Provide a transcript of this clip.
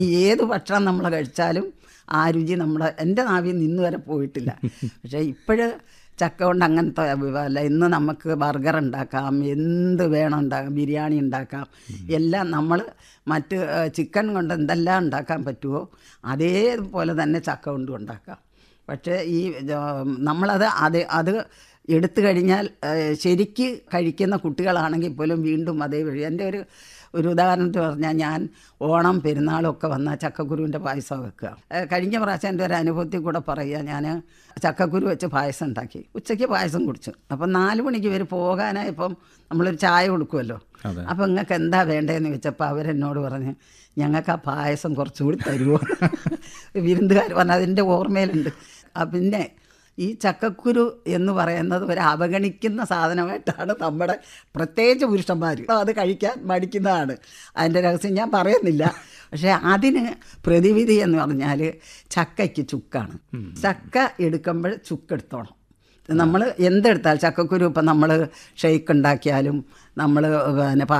ഏത് ഭക്ഷണം നമ്മൾ കഴിച്ചാലും ആ രുചി നമ്മുടെ എൻ്റെ നാവിൽ നിന്ന് വരെ പോയിട്ടില്ല പക്ഷേ ഇപ്പോഴ് ചക്ക കൊണ്ട് അങ്ങനത്തെ വിഭവമല്ല ഇന്ന് നമുക്ക് ബർഗർ ഉണ്ടാക്കാം എന്ത് വേണം ഉണ്ടാക്കാം ബിരിയാണി ഉണ്ടാക്കാം എല്ലാം നമ്മൾ മറ്റ് ഏഹ്, ചിക്കൻ കൊണ്ട് എന്തെല്ലാം ഉണ്ടാക്കാൻ പറ്റുമോ അതേപോലെ തന്നെ ചക്ക കൊണ്ടും ഉണ്ടാക്കാം പക്ഷേ ഈ ഏഹ്, നമ്മളത് അത് അത് എടുത്തു കഴിഞ്ഞാൽ ഏഹ്, ശരിക്ക് കഴിക്കുന്ന കുട്ടികളാണെങ്കിൽ പോലും വീണ്ടും അതേ വഴി എൻ്റെ ഒരു ഒരു ഉദാഹരണത്തിന് പറഞ്ഞാൽ ഞാൻ ഓണം പെരുന്നാളൊക്കെ വന്നാൽ ചക്കക്കുരുവിൻ്റെ പായസം വെക്കുക ഏഹ്, കഴിഞ്ഞ പ്രാവശ്യം എൻ്റെ ഒരു അനുഭവത്തിൽ കൂടെ പറയുക ഞാൻ ചക്കക്കുരു വെച്ച് പായസം ഉണ്ടാക്കി ഉച്ചയ്ക്ക് പായസം കുടിച്ചു അപ്പം നാല് മണിക്ക് ഇവർ പോകാനായപ്പം നമ്മളൊരു ചായ കൊടുക്കുമല്ലോ അതെ. അപ്പം നിങ്ങൾക്ക് എന്താ വേണ്ടതെന്ന് വെച്ചപ്പോൾ അവരെന്നോട് പറഞ്ഞ് ഞങ്ങൾക്ക് ആ പായസം കുറച്ചുകൂടി തരുമോ വിരുന്നുകാർ പറഞ്ഞ അതിൻ്റെ ഓർമ്മയിലുണ്ട് ആ പിന്നെ ഈ ചക്കക്കുരു എന്ന് പറയുന്നത് ഒരു അവഗണിക്കുന്ന സാധനമായിട്ടാണ് നമ്മുടെ പ്രത്യേകിച്ച് പുരുഷന്മാർ അത് കഴിക്കാൻ മടിക്കുന്നതാണ് അതിൻ്റെ രഹസ്യം ഞാൻ പറയുന്നില്ല പക്ഷേ അതിന് പ്രതിവിധി എന്ന് പറഞ്ഞാൽ ചക്കയ്ക്ക് ചുക്കാണ് ചക്ക എടുക്കുമ്പോൾ ചുക്കെടുത്തോണം നമ്മൾ എന്തെടുത്താൽ ചക്കക്കുരു ഇപ്പം നമ്മൾ ഷെയ്ക്ക് ഉണ്ടാക്കിയാലും നമ്മൾ പിന്നെ